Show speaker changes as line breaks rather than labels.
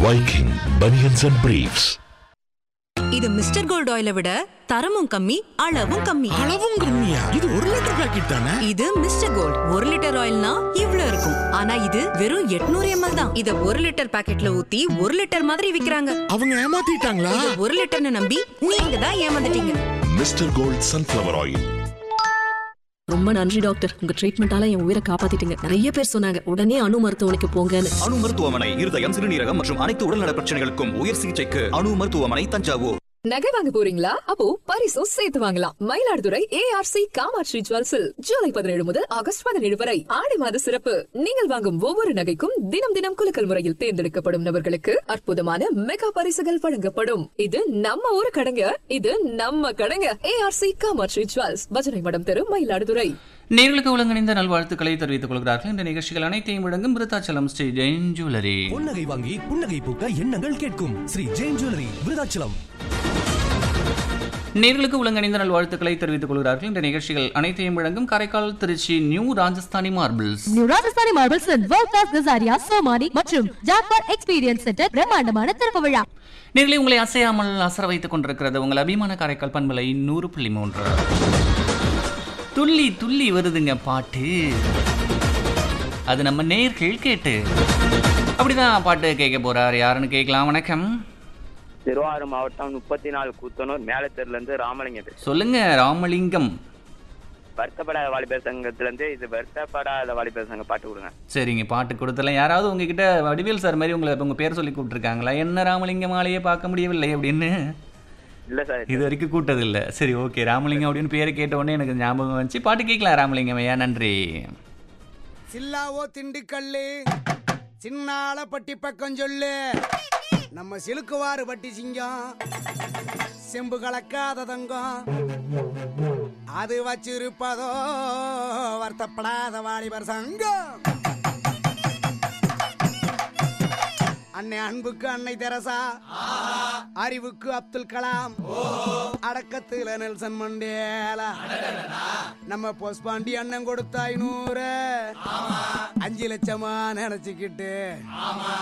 Viking Bunions and Briefs.
இது mister gold ஆயிலை விட தரமும் கம்மி அளவும் கம்மி
அளவும் கம்மியா இது ஒரு லிட்டர் பாக்கெட் தானே
இது மிஸ்டர் கோல்ட் ஒரு லிட்டர் ஆயில்னா இவ்ளோ இருக்கும் ஆனா இது வெறும் 800 எம்எல் தான் இத ஒரு லிட்டர் பாக்கெட்ல ஊத்தி ஒரு லிட்டர் மாதிரி விக்கிறாங்க
அவங்க ஏமாத்திட்டாங்களா
இத ஒரு லிட்டர்னு நம்பி நீங்க தான் ஏமாந்துட்டீங்க
Mr. Gold Sunflower Oil.
ரொம்ப நன்றி டாக்டர் உங்க ட்ரீட்மெண்டால என் உயிரை காப்பாத்திட்டீங்க நிறைய பேர் சொன்னாங்க உடனே அணு மருத்துவமனைக்கு போங்கன்னு
அணு மருத்துவமனை இருதயம் சிறுநீரகம் மற்றும் அனைத்து உடல்நல பிரச்சனைகளுக்கும் உயர் சிகிச்சைக்கு அணு மருத்துவமனை தஞ்சாவூர்
நகை வாங்க போறீங்களா அப்போ பரிசும் சேர்த்து வாங்கலாம் மயிலாடுதுறை ஏஆர்சி காமாட்சி ஜுவல்ஸில் ஜூலை பதினேழு முதல் ஆகஸ்ட் பதினேழு வரை ஆடி மாத சிறப்பு நீங்கள் வாங்கும் ஒவ்வொரு நகைக்கும் தினம் தினம் குலுக்கல் முறையில் தேர்ந்தெடுக்கப்படும் நபர்களுக்கு அற்புதமான மெகா பரிசுகள் வழங்கப்படும் இது நம்ம ஊரு கடைங்க இது நம்ம கடைங்க ஏஆர்சி காமாட்சி ஜுவல்ஸ் பஜனை மடம் தெரு மயிலாடுதுறை
நேர்களுக்கு ஒழுங்கிணைந்த நல்வாழ்த்துக்களை தெரிவித்துக் கொள்கிறார்கள் இந்த நிகழ்ச்சிகள் அனைத்தையும் வழங்கும் விருத்தாச்சலம் ஸ்ரீ ஜெயின் ஜுவல்லரி
புன்னகை வாங்கி புன்னகை பூக்க எண்ணங்கள் கேட்கும் ஸ்ரீ ஜெயின் ஜுவல்லரி விருதாச்சலம்
நேர்களுக்கு ஒழுங்கிணைந்த நல்வாழ்த்துக்களை தெரிவித்துக் கொள்கிறார்கள் இந்த நிகழ்ச்சிகள் அனைத்தையும் வழங்கும் Karaikal Trichy new Rajasthani marbles
new Rajasthani marbles world class Kajaria Somany மற்றும் ஜாக்வார் எக்ஸ்பீரியன்ஸ் சென்டர் பிரம்மாண்டமான திறப்பு விழா
நேர்களை உங்களை அசையாமல் அசர வைத்துக் கொண்டிருக்கிறது உங்கள் அபிமான காரைக்கால் பண்பலை நூறு புள்ளி மூன்று துள்ளி துள்ளி வருதுங்க பாட்டு அது நம்ம நேர்கள் கேட்டு அப்படிதான் பாட்டு கேட்க போறார் யாருன்னு கேட்கலாம் வணக்கம்
திருவாரூர் மாவட்டம் முப்பத்தி நாலு கூத்தனூர் மேலத்தெருல இருந்து ராமலிங்கம் பேசுறேன்.
சொல்லுங்க ராமலிங்கம்
வருத்தப்படாத வாலிபர் சங்கத்துல இருந்து இது வருத்தப்படாத வாலிபர் சங்க பாட்டு கொடுங்க
சரிங்க பாட்டு கொடுத்தலாம் யாராவது உங்ககிட்ட வடிவேல் சார் மாதிரி உங்களை உங்க பேர் சொல்லி கூப்பிட்டுருக்காங்களா என்ன ராமலிங்கம் ஆளையே பார்க்க முடியவில்லை அப்படின்னு
இல்ல சார்
இது வரைக்கும் கூட்டது இல்ல சரி ஓகே ராமலிங்கம் அப்படின்னு பேரை கேட்ட உடனே எனக்கு ஞாபகம் வந்துச்சு பாட்டு கேட்கலாம் ராமலிங்கம் ஐயா நன்றி
சில்லாவோ திண்டுக்கல்லு சின்னால பட்டி பக்கம் சொல்லு நம்ம சிலுக்குவாறு பட்டி சிங்கம் செம்பு கலக்காத தங்கம் அது வச்சிருப்பதோ வருத்தப்படாத வாலிபர் சங்கம் அன்னை அன்புக்கு அன்னை தெரசா அறிவுக்கு அப்துல் கலாம் அடக்கத்துல நெல்சன் மண்டேலா நம்ம பொஸ்பாண்டி அண்ணன் கொடுத்த ஐநூறு அஞ்சு லட்சமா நினைச்சுக்கிட்டு